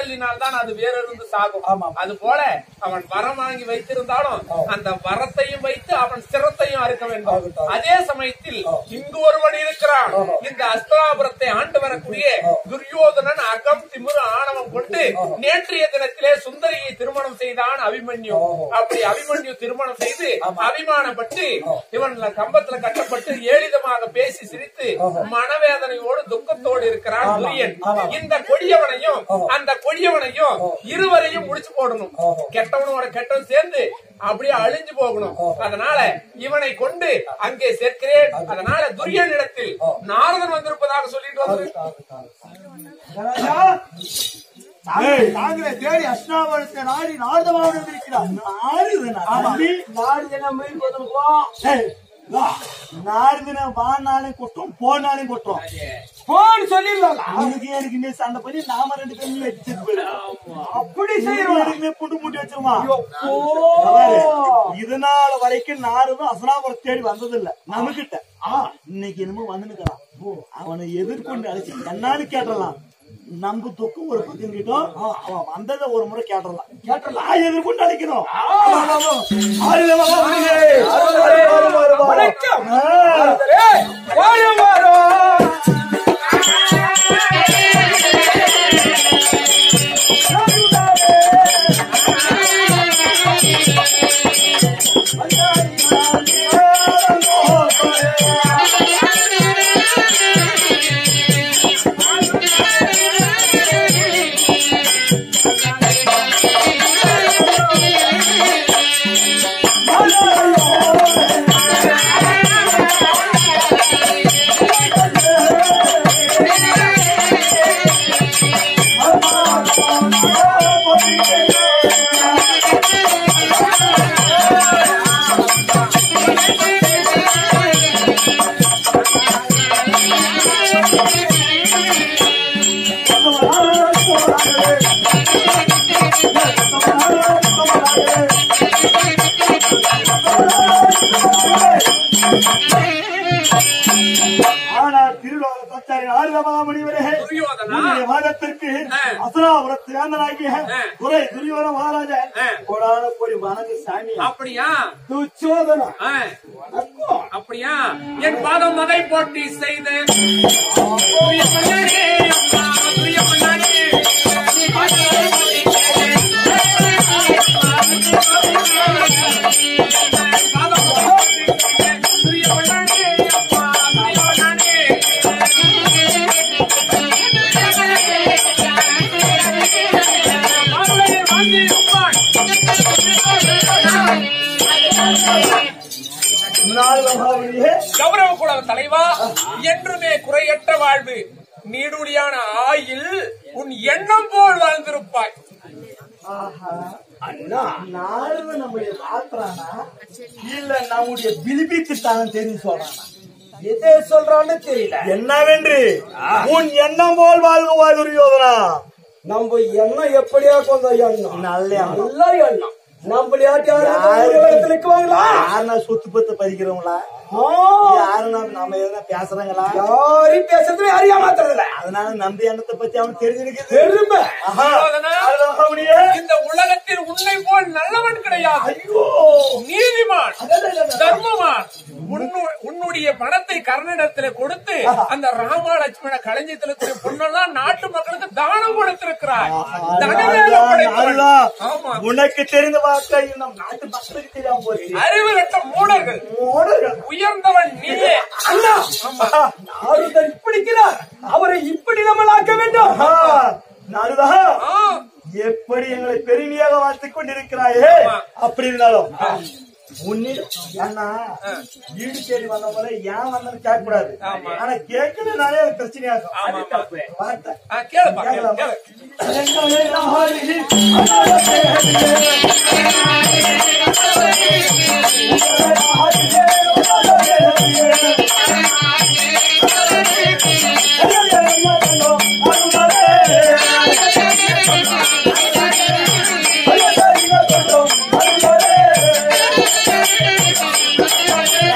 காதலினால் தான் அது வேறிருந்து சாகும் ஆமாம். அது போல அவன் வரம் வாங்கி வைத்திருந்தாலும் அந்த வரத்தையும் வைத்து அவன் சிரத்தையும் அறுக்க வேண்டும் ஆகட்டும். அதே சமயத்தில் இங்கு ஒருவன் இருக்கிறான் ஆஹா. இந்த அஸ்தராபுரத்தை ஆண்டு வரக்கூடிய துரியோதனன் அகம் திமிரு ஆணவம் கொண்டு நேற்றைய தினத்திலே சுந்தரியை திருமணம் செய்தான் அபிமன்யு ஆஹா. அப்படி அபிமன்யு திருமணம் செய்து ஆமா. அபிமானப்பட்டு இவன் கம்பத்துல கட்டப்பட்டு ஏளிதமாக பேசி சிரித்து ஆஹா. மனவேதனையோடு துக்கத்தோடு இருக்கிறான் ஆமா. துரியன் ஆமா. இந்த கொடியவனையும் ஆஹா. அந்த கொடியவனையும் இருவரையும் முடிச்சு போடணும் ஆஹா. கெட்டவனோட கெட்டவன் சேர்ந்து அப்படியே அழிஞ்சு போகணும் அதனால இவனை கொண்டு அங்கே சேர்க்கிறேன் அதனால துரியனிடத்தில் நாரதன் வந்திருப்பதாக சொல்லிட்டு வந்து ராஜா, தாங்கள் தாங்களே தேடி அஷ்டாவரத்தை நாடி நாரதமாவுடன் இருக்கிறார் தம்பி, நாடு தினம் போய் கொண்டிருக்கோம். நாரதன வானாலையும் கொட்டும் போனாலையும் கொட்டும் போன்னு சொல்லிடலாம். அவனுக்கு ஏற்கனவே சண்டை பண்ணி நாம ரெண்டு பேரும் வச்சுட்டு போயிடும் அப்படி செய்யறோம். ஏற்கனவே புட்டு முட்டி வச்சிருமா ஓ. இதனால வரைக்கும் நாரதும் அசனாபுரம் தேடி வந்ததில்ல நமக்கிட்ட இன்னைக்கு என்னமோ வந்துனுக்கிறான் அவனை எதிர்கொண்டு அழைச்சு என்னன்னு கேட்டலாம் நம்ம துக்கம் ஒரு பக்கம் கிட்டோம் அவன் வந்ததை ஒரு முறை கேட்டலாம் கேட்டலாம் எதிர்கொண்டு அழைக்கணும் வணக்கம். ஆ. ஏய், வாரம் வாரம். ஆனா திருலோக சச்சாரி ஆறுதமாமணிவரே துரியோதனா உன்னுடைய வாதத்திற்கு அசுராபுரத்து வேந்தனாகிய துரை துரியோன மகாராஜா கோடான கோடி வணங்கு சாமி அப்படியா துச்சோதனா. ஆ, அப்படியா என் பாதம் மதை போட்டி செய்து துரிய மன்னனே, அம்மா, துரிய மன்னனே. பாதம் போட்டி செய்து, துரிய மன்னனே, அம்மா, துரிய மன்னனே. மாமலையை வாங்கி உப்பான். முன்னாள் மகாபலியே கௌரவ குல தலைவா என்றுமே குறையற்ற வாழ்வு நீடுடியான ஆயில் உன் எண்ணம் போல் வாழ்ந்திருப்பாய் அண்ணா நாளும் நம்முடைய மாத்திரானா இல்ல நம்முடைய பிலிபிக்கு தான் தெரிஞ்சு சொல்றானா எதை சொல்றான்னு தெரியல என்னவென்று உன் எண்ணம் போல் வாழ்வுவா துரியோதனா நம்ம எண்ணம் எப்படியா கொஞ்சம் எண்ணம் நல்ல எண்ணம். நல்ல எண்ணம் நம்மளையாட்டி யாரு? இருக்குவாங்களா யாருன்னா சொத்து பத்து பதிக்கிறவங்களா யாருன்னா நம்ம எதனா பேசுறாங்களா யாரையும் பேசுறதுல அறியா மாத்துறதுல அதனால நம்ம எண்ணத்தை பத்தி அவனுக்கு தெரிஞ்சிருக்குது பெருமை ஆஹா. துரியோதனா, நாலு மகாபலியே. இந்த உலகத்தில் உன்னை போல் நல்லவன் கிடையாது ஐயோ நீதிமான் தர்மமான் உன்னு- உன்னுடைய பணத்தை கர்ணனிடத்துல கொடுத்து அந்த ராமா லட்சுமண களஞ்சியத்துல பொண்ணெல்லாம் நாட்டு மக்களுக்கு தானம் கொடுத்திருக்கிறாய் தனவேல நாருதா, படைத்தவன். நாருதா. ஆமா உனக்கு தெரிந்த வார்த்தை நம் நாட்டு மக்களுக்கு தெரியாம போச்சு அறிவு கட்ட மூடர்கள் ஓடுகள். உயர்ந்தவன் நீயே அண்ணா ஆறுதல் இப்படிக்கிறார் அவரை இப்படி நம்மளாக்க வேண்டும் ஆஹா. நாருதா ஆ, எப்படி எங்களை பெருமையாக வாழ்த்துக் கொண்டிருக்கிறாயே ஆமா. அப்படி இருந்தாலும் உன்னிடம் ஏன்னா வீடு தேடி வந்தவங்கள ஏன் வந்தேன்னு கேட்க கூடாது ஆமா. ஆனா கேட்கணும்னாலே அது பிரச்சனையாகும் ஆமா, அது ஆமா. தப்பு. வார்த்தை. ஆ, கேளுப்பா கேளு கேட்கலாமா? கேளு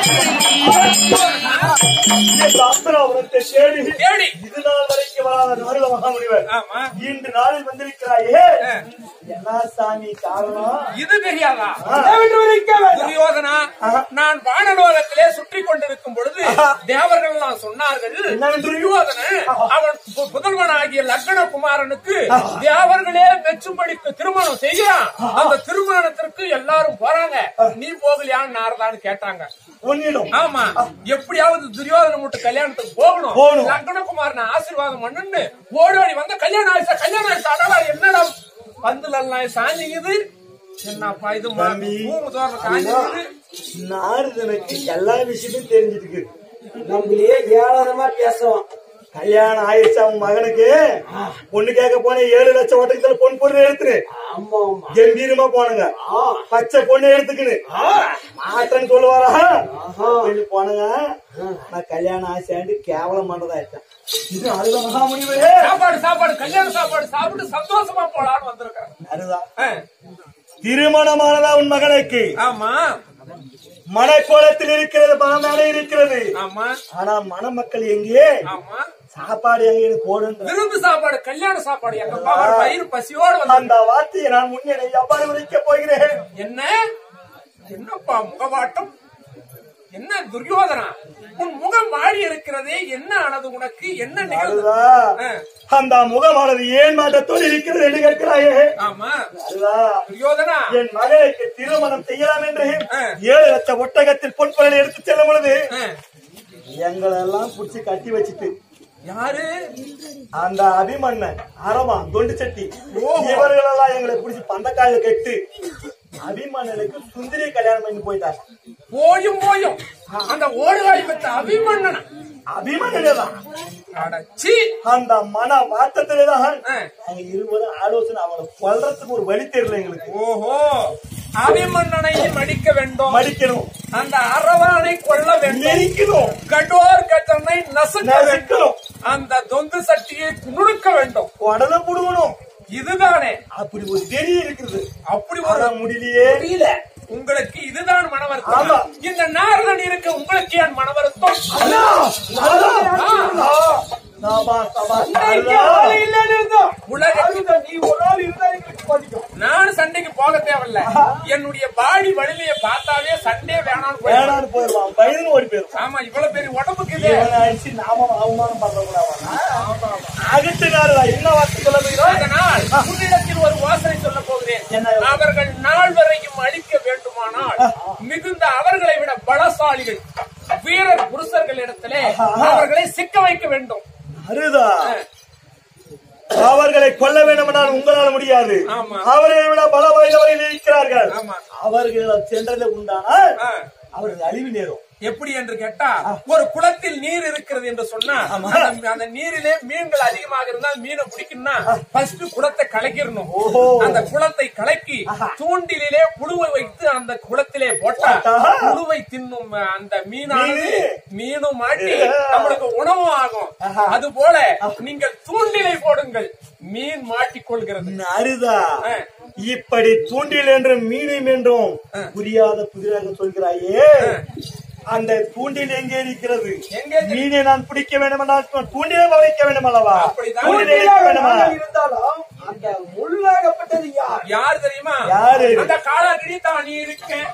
சாஸ்திராபுரத்தை தேடி தேடி இது நாள் வரைக்கும் வராத நாரத மகாமுனிவர் ஆமா இன்று நாளில் வந்திருக்கிறாயே ஆ. என்ன சாமி காரணம் இது தெரியாதா என்னவென்று விவரிக்க வேண்டும் துரியோதனா நான் வானலோகத்திலே சுற்றி கொண்டிருக்கும் பொழுது தேவர்கள் எல்லாம் சொன்னார்கள் என்னவென்று? துரியோதனன் அவன் பு- புதல்வனாகிய லக்ன குமாரனுக்கு தேவர்களே மெச்சும்படி திருமணம் செய்கிறான் அந்த திருமணத்திற்கு எல்லாரும் போறாங்க நீ போகலையான்னு நாரதான்னு கேட்டாங்க உன்னிடம் ஆமா எப்படியாவது துரியோதன மட்டும் கல்யாணத்துக்கு போகணும் போகணும். லக்னகுமாரன் ஆசீர்வாதம் பண்ணுன்னு ஓடோடி வந்து கல்யாணம் ஆயிடுச்சா கல்யாணம் ஆயிடுச்சா அடடா, என்னடா பந்துல எல்லாம் சாஞ்சிக்குது என்னப்பா இது மா- தம்பி. பூமி தோரணம் காஞ்சிக்குது நாரதனுக்கு எல்லா விஷயமும் தெரிஞ்சிருக்கு நம்மளையே ஏளனமா பேசுவான் கல்யாணம் ஆயிடுச்சு அவன் மகனுக்கு பொண்ணு கேட்க போன ஏழு லட்சம் ஓட்டத்துல பொன் பொருள் எடுத்துரு ஆமா ஆமா கம்பீரமா போனுங்க பச்சை பொண்ணு எடுத்துக்கின்னு மாற்றன்னு சொல்லுவாரா சொல்லி போனுங்க நான் கல்யாணம் ஆசையாண்டு கேவலம் பண்றதா இருக்கேன் இது அருத மகாமுனிவரே சாப்பாடு சாப்பாடு கல்யாண சாப்பாடு சாப்பிட்டு சந்தோஷமா போலான்னு வந்திருக்கேன் அருதா ஆ, திருமணமானதா உன் மகனுக்கு ஆமா மனக்கோலத்தில் இருக்கிறது மனதானே இருக்கிறது ஆமா ஆனா மணமக்கள் எங்கே ஆமா சாப்பாடு எங்கே போடுன்ற விருந்து சாப்பாடு கல்யாண சாப்பாடு எங்க பாவர் பயிர் பசியோடு வந்து அந்த வார்த்தையை நான் முன்னணி எவ்வாறு உரைக்க போகிறேன் என்ன என்னப்பா முகவாட்டம் என்ன துரியோதனா உன் முகம் மாறி இருக்கிறதே என்ன ஆனது உனக்கு என்ன நிகழ்வு அருதா ஆ, அந்த முகமானது ஏன் மாற்றத்தோடு இருக்கிறது என்று கேட்கிறாயே ஆமா அருதா துரியோதனா என் மகனுக்கு திருமணம் செய்யலாம் என்று ஆ. ஏழு லட்சம் ஒட்டகத்தில் பொன் பொருளை எடுத்து செல்லும் பொழுது ஆ, எங்களை எல்லாம் புடிச்சு கட்டி வச்சுட்டு யாரு அந்த அபிமன்னன் அரமா தொண்டு சட்டி இவர்கள் எல்லாம் எங்களை புடிச்சு பந்தக்காயில கட்டு அபிமன்னனுக்கு சுந்தரி கல்யாணம் பண்ணி போயிட்டாங்க போயும் போயும் அந்த ஓடுகாடி பெற்ற அபிமன்னன் அபிமன்னனே தான் அடச்சி அந்த மன வாட்டத்திலேதான் ஆ. நாங்க இருவரும் ஆலோசனை அவங்களை கொல்றதுக்கு ஒரு வழி தெரியல எங்களுக்கு ஓஹோ அபிமன்னனை மடிக்க வேண்டும் மடிக்கணும் அந்த அரவானை கொல்ல வேண்டும் நெரிக்கணும் கடோர் கட்டனை நசுக்க வேண்டும் நசுக்கணும் அந்த தொந்து சட்டியை நுணுக்க வேண்டும் உடலை புடுங்கணும் இதுதானே அப்படி ஒரு தெரிய இருக்குது அப்படி ஒரு ஆனா முடியலையே புரியல உங்களுக்கு இதுதான் ஆமா. மனவருத்தம் இந்த நாரதன் இருக்க உங்களுக்கு ஏன் மனவருத்தம் சாபா, சாபா, இங்கே சாபா. ஆளு இல்லைன்னு இருந்தோம். உலக அதுதான் நீ ஒரு ஆள் இருந்தா எங்களுக்கு பாதிக்கும் நான் சண்டைக்கு போக தேவையில்ல என்னுடைய பாடி வழியில பார்த்தாவே சண்டே வேணாம்னு போயிடுவேன். வேணான்னு போயிடுவான் பயந்து ஓடி போயிடுவான் ஆமா இவ்வளவு பெரிய உடம்புக்கு இது இவனை அடிச்சு நாம அவமானம் பண்றக்கூடாது அகட்டுனாரு என்ன வார்த்தை சொல்ல போகிறோம் அதனால் உன்னிடத்தில் ஒரு வாசனை சொல்ல போகிறேன் என்ன? அவர்கள் நாள் வரையும் அழிக்க வேண்டுமானால் மிகுந்த அவர்களை விட பலசாலிகள் வீரர் புருஷர்களிடத்திலே அவர்களை சிக்க வைக்க வேண்டும் அருதா அவர்களை கொல்ல வேண்டும் என்றால் உங்களால் முடியாது ஆமா. அவர்களை விட பல வாய்ந்தவர்கள் இருக்கிறார்கள் ஆமா. அவர்கள் சென்றதை உண்டானால் ஆ. அவர்கள் அழிவு நேரும் எப்படி என்று கேட்டா ஒரு குளத்தில் நீர் இருக்கிறது என்று சொன்னா அந்த- அந்த நீரிலே மீன்கள் அதிகமாக இருந்தால் மீனை பிடிக்கணும்னா ஃபர்ஸ்ட் குளத்தை கலக்கிடணும் ஓஹோ. அந்த குளத்தை கலக்கி தூண்டிலே புழுவை வைத்து அந்த குளத்திலே போட்டா ஆஹா. புழுவை தின்னும் அந்த மீனானது மீனு. மீனும் மாட்டி ஆ. நம்மளுக்கு உணவும் ஆகும் ஆஹா. அது போல நீங்கள் தூண்டிலை போடுங்கள் மீன் மாட்டிக்கொள்கிறது அருதா ஆ. இப்படி தூண்டில் என்றும் மீனும் என்றும் புரியாத புதிராக சொல்கிறாயே அந்த தூண்டில் எங்கே இருக்கிறது எங்கே இருக்கு? மீனை நான் பிடிக்க வேண்டும் என்றால் தூண்டிலே வைக்க வேண்டும் அல்லவா அப்படிதான். தூண்டிலே வைக்க வேண்டுமா ஆள் இருந்தாலும் அந்த முள்ளாகப்பட்டது யார் யார் தெரியுமா யாரு? அந்த காலாகிரி தான் நீ இருக்கேன்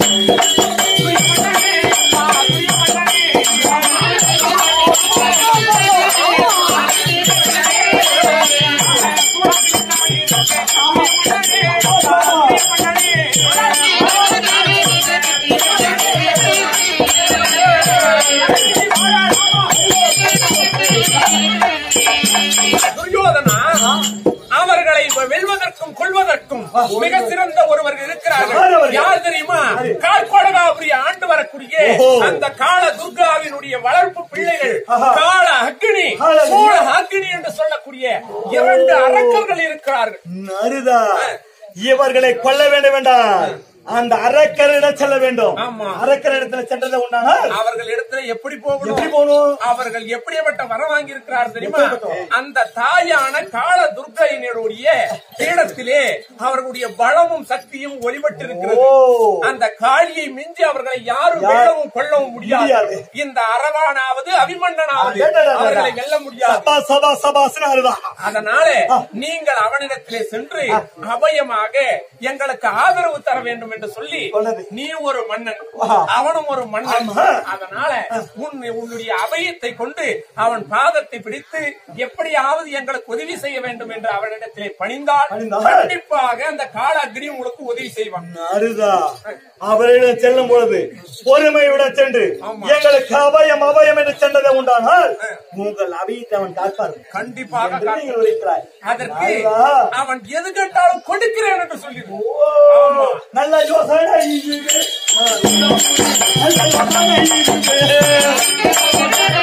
துரியோதனா அவர்களை வெல்வதற்கும் கொள்வதற்கும் மிக சிறந்த ஒருவர் யார் இருக்கிறார்கள் அவர்கள்? யார் தெரியுமா கால்கோடகாபுரி ஆண்டு வரக்கூடிய ஓஹோ. அந்த கால துர்காவினுடைய வளர்ப்பு பிள்ளைகள் ஆஹா. கால அக்னி கால சோழ அக்னி என்று சொல்லக்கூடிய இரண்டு அரக்கர்கள் இருக்கிறார்கள் அருதா இவர்களை கொல்ல வேண்டும் என்றால் அந்த அரக்கரிடம் செல்ல வேண்டும் ஆமா. அரக்கர் இடத்துல சென்றதை உண்டானால் அவர்கள் இடத்துல எப்படி எப்படி போகணும் போகணும் அவர்கள் எப்படிப்பட்ட வரம் வாங்கி இருக்கிறார் தெரியுமா எப்படிப்பட்ட? அந்த தாயான கால துர்க்கையினருடைய பீடத்திலே அவர்களுடைய பலமும் சக்தியும் ஒளிபட்டிருக்கிறது ஓ அந்த காளியை மிஞ்சி அவர்களை யாரும் யார்? வெல்லவும் கொள்ளவும் முடியாது முடியாது. இந்த அரவானாவது அபிமன்னனாவது அடடடடடா. அவர்களை வெல்ல முடியாது சபா சபா சபாஸ்னு அழுதான் அதனால நீங்கள் அவனிடத்திலே சென்று அபயமாக எங்களுக்கு ஆதரவு தர வேண்டும் என்று சொல்லி சொன்னது. நீ ஒரு மன்னன் ஆஹா. அவனும் ஒரு மன்னன் ஆமா. அதனால உன் உன்னுடைய அபயத்தை கொண்டு அவன் பாதத்தை பிடித்து எப்படியாவது எங்களுக்கு உதவி செய்ய வேண்டும் என்று அவனிடத்திலே பணிந்தால் பணிந்தால். கண்டிப்பாக அந்த கால அக்னி உங்களுக்கு உதவி செய்வான் அருதா அவரிடம் செல்லும் பொழுது பொறுமையுடன் சென்று ஆமா. எங்களுக்கு அபயம் அபயம் என்று சென்றதை உண்டானால் உங்கள் அபயத்தை அவன் காப்பார் கண்டிப்பாக என்று காப்பான். நீங்கள் உரைக்கிறாய் அதற்கு அருதா. அவன் எது கேட்டாலும் கொடுக்கிறேன் என்று சொல்லிடு ஓ, நல்ல யோசனை இது. நல்ல யோசனை இது.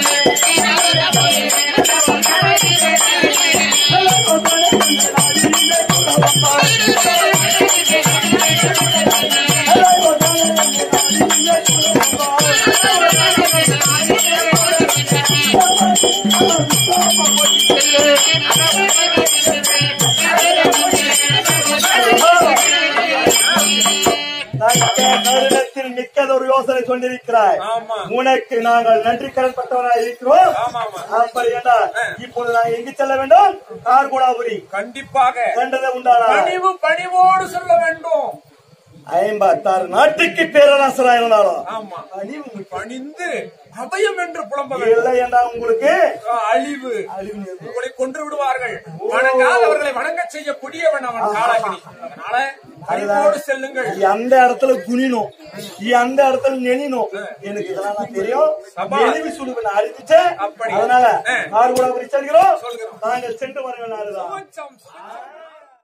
தக்க தருணத்தில் மிக்கதொரு யோசனை கொண்டிருக்கிறாய் ஆமா. உனக்கு நாங்கள் நன்றி கடன் பட்டவராய் இருக்கிறோம் ஆமா, ஆமா. அப்படி என்றால் இப்பொழுது நாங்கள் எங்கு செல்ல வேண்டும் கார்குடாபுரி கண்டிப்பாக சென்றதை உண்டானா பணிவு பணிவோடு சொல்ல வேண்டும் ஐம்பத்தாறு நாட்டுக்கு பேரரசராக இருந்தாலும் ஆமா அழிவு பணிந்து அபயம் என்று புலம்ப வேண்டும் இல்லை என்றால் உங்களுக்கு அழிவு அழிவு நேரும். உங்களை கொன்று விடுவார்கள் வணங்காதவர்களை வணங்க செய்யக்கூடியவன் அவன் காலாகினி அதனால பணிவோடு செல்லுங்கள் அந்த இடத்துல குனிணும் அந்த இடத்துல நெனினும் எனக்கு இதெல்லாம் நான் தெரியும் சபா. நெளிவு சுடுவேன் அழிச்சுட்டேன் அப்படி. அதனால ஆ. கார்குடாபுரி செல்கிறோம் சொல்கிறோம். நாங்கள் சென்று வருவேன் அதுதான் சுகம், சுகம்.